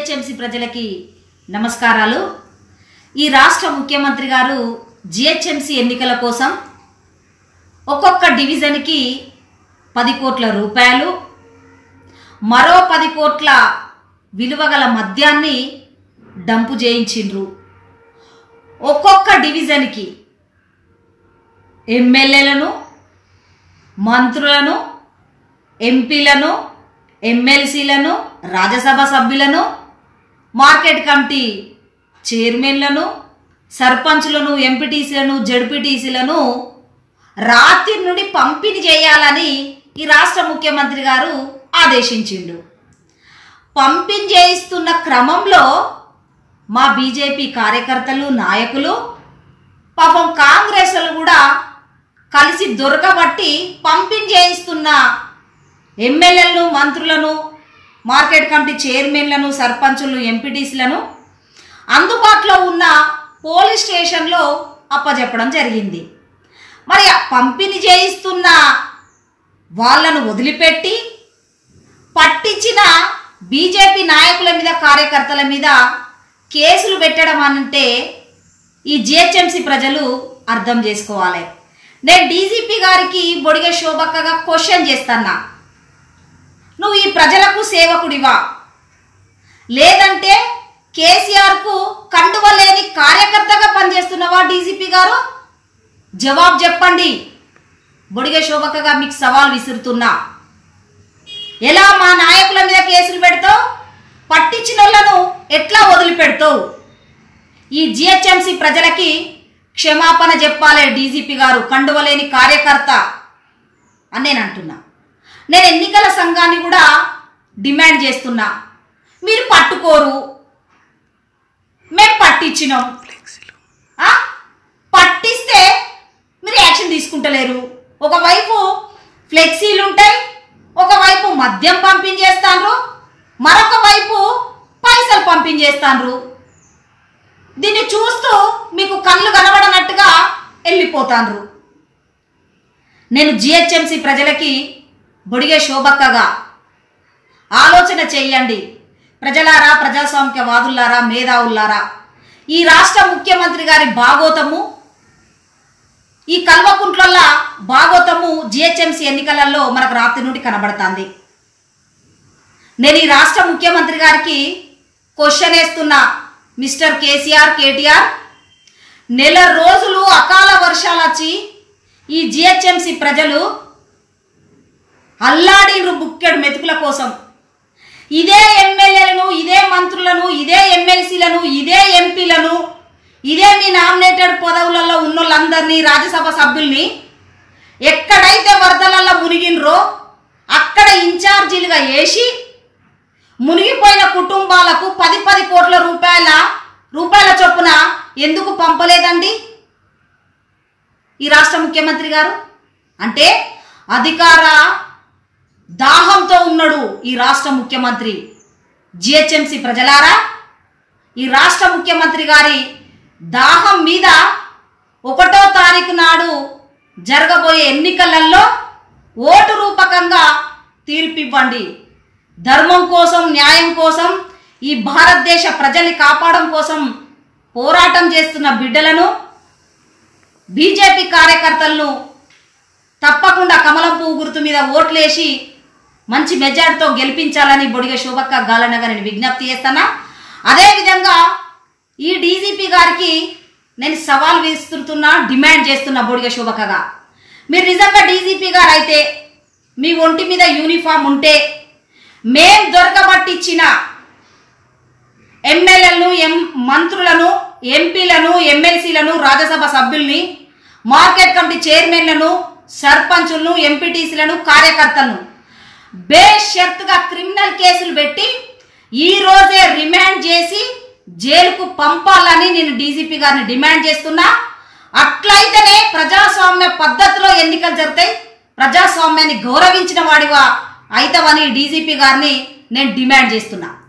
GHMC ప్రజలకి నమస్కారాలు ఈ రాష్ట్ర ముఖ్యమంత్రి గారు జిహెచ్ఎంసి ఎన్నికల కోసం ఒక్కొక్క డివిజన్కి పది కోట్ల రూపాయలు మరో పది కోట్ల విలువ గల మద్యాన్ని డంపు చేయించిండ్రు ఒక్కొక్క డివిజన్కి ఎమ్మెల్యేలను మంత్రులను ఎంపీలను ఎమ్మెల్సీలను రాజ్యసభ సభ్యులను మార్కెట్ కమిటీ చైర్మన్లను సర్పంచ్లను ఎంపీటీసీలను జడ్పీటీసీలను రాత్రి నుండి పంపిణీ చేయాలని ఈ రాష్ట్ర ముఖ్యమంత్రి గారు ఆదేశించిండు పంపిణీ చేయిస్తున్న క్రమంలో మా బీజేపీ కార్యకర్తలు నాయకులు పాపం కాంగ్రెస్ వాళ్ళు కూడా కలిసి దొరకబట్టి పంపిణీ చేయిస్తున్న ఎమ్మెల్యేలను మంత్రులను మార్కెట్ కమిటీ చైర్మన్లను సర్పంచులను ఎంపీటీసీలను అందుబాటులో ఉన్న పోలీస్ స్టేషన్లో అప్పచెప్పడం జరిగింది మరి ఆ పంపిణీ చేయిస్తున్న వాళ్ళను వదిలిపెట్టి పట్టించిన బీజేపీ నాయకుల మీద కార్యకర్తల మీద కేసులు పెట్టడం అంటే ఈ జిహెచ్ఎంసీ ప్రజలు అర్థం చేసుకోవాలి నేను డీజీపీ గారికి బొడిగ శోభక్కగా క్వశ్చన్ చేస్తానా నువ్వు ఈ ప్రజలకు సేవకుడివా లేదంటే కేసీఆర్కు కండువ లేని కార్యకర్తగా పనిచేస్తున్నావా డీజీపీ గారు జవాబు చెప్పండి బొడిగ శోభక్కగా మీకు సవాల్ విసురుతున్నా ఎలా మా నాయకుల మీద కేసులు పెడతావు పట్టించిన వాళ్ళను ఎట్లా వదిలిపెడతావు ఈ జిహెచ్ఎంసి ప్రజలకి క్షమాపణ చెప్పాలి డీజీపీ గారు కండువలేని కార్యకర్త అని నేను అంటున్నా నేను ఎన్నికల సంఘాన్ని కూడా డిమాండ్ చేస్తున్నా మీరు పట్టుకోరు మేము పట్టించినాం ఆ? పట్టిస్తే మీరు యాక్షన్ తీసుకుంటలేరు ఒకవైపు ఫ్లెక్సీలు ఉంటాయి ఒకవైపు మద్యం పంపించేస్తాండ్రు మరొక వైపు పైసలు పంపించేస్తాండ్రు దీన్ని చూస్తూ మీకు కళ్ళు కనబడనట్టుగా వెళ్ళిపోతాండ్రు నేను జిహెచ్ఎంసి ప్రజలకి బొడిగే శోభక్కగా ఆలోచన చెయ్యండి ప్రజలారా ప్రజాస్వామికవాదులారా మేధావులారా ఈ రాష్ట్ర ముఖ్యమంత్రి గారి భాగోతము ఈ కల్వకుంట్లల్ల భాగోతము జిహెచ్ఎంసి ఎన్నికలలో మనకు రాత్రి నుండి కనబడుతుంది నేను ఈ రాష్ట్ర ముఖ్యమంత్రి గారికి క్వశ్చన్ వేస్తున్నా మిస్టర్ కేసీఆర్ కేటీఆర్ నెల రోజులు అకాల వర్షాలు వచ్చి ఈ జిహెచ్ఎంసి ప్రజలు అల్లాడిన్రు బుక్కెడు మెతుకుల కోసం ఇదే ఎమ్మెల్యేలను ఇదే మంత్రులను ఇదే ఎమ్మెల్సీలను ఇదే ఎంపీలను ఇదే మీ నామినేటెడ్ పదవులలో ఉన్న వాళ్ళందరినీ రాజ్యసభ సభ్యుల్ని ఎక్కడైతే వరదలలో మునిగినరో అక్కడ ఇన్ఛార్జీలుగా వేసి మునిగిపోయిన కుటుంబాలకు పది పది కోట్ల రూపాయల రూపాయల చొప్పున ఎందుకు పంపలేదండి ఈ రాష్ట్ర ముఖ్యమంత్రి గారు అంటే అధికార దాహంతో ఉన్నాడు ఈ రాష్ట్ర ముఖ్యమంత్రి జిహెచ్ఎంసి ప్రజలారా ఈ రాష్ట్ర ముఖ్యమంత్రి గారి దాహం మీద ఒకటో తారీఖు నాడు జరగబోయే ఎన్నికలలో ఓటు రూపకంగా తీర్పివ్వండి ధర్మం కోసం న్యాయం కోసం ఈ భారతదేశ ప్రజల్ని కాపాడడం కోసం పోరాటం చేస్తున్న బిడ్డలను బీజేపీ కార్యకర్తలను తప్పకుండా కమలం పువ్వు గుర్తు మీద ఓట్లేసి మంచి మెజార్టీతో గెలిపించాలని బొడిగ శోభక్క గాలనగా నేను విజ్ఞప్తి చేస్తానా అదేవిధంగా ఈ డీజీపీ గారికి నేను సవాల్ విస్తున్నా డిమాండ్ చేస్తున్నా బొడిగ శోభక్కగా మీరు నిజంగా డీజీపీ గారు అయితే మీ ఒంటి మీద యూనిఫామ్ ఉంటే మేం దొరకబట్టిచ్చిన ఎమ్మెల్యేలను ఎం మంత్రులను ఎంపీలను ఎమ్మెల్సీలను రాజ్యసభ సభ్యుల్ని మార్కెట్ కమిటీ చైర్మన్లను సర్పంచులను ఎంపీటీసీలను కార్యకర్తలను బేషరతుగా క్రిమినల్ కేసులు పెట్టి ఈ రోజే రిమాండ్ చేసి జైలుకు పంపాలని నేను డీజీపీ గారిని డిమాండ్ చేస్తున్నా అట్లయితేనే ప్రజాస్వామ్య పద్ధతిలో ఎన్నికలు జరుగుతాయి ప్రజాస్వామ్యాన్ని గౌరవించిన వాడివా అయితవని డీజీపీ గారిని నేను డిమాండ్ చేస్తున్నా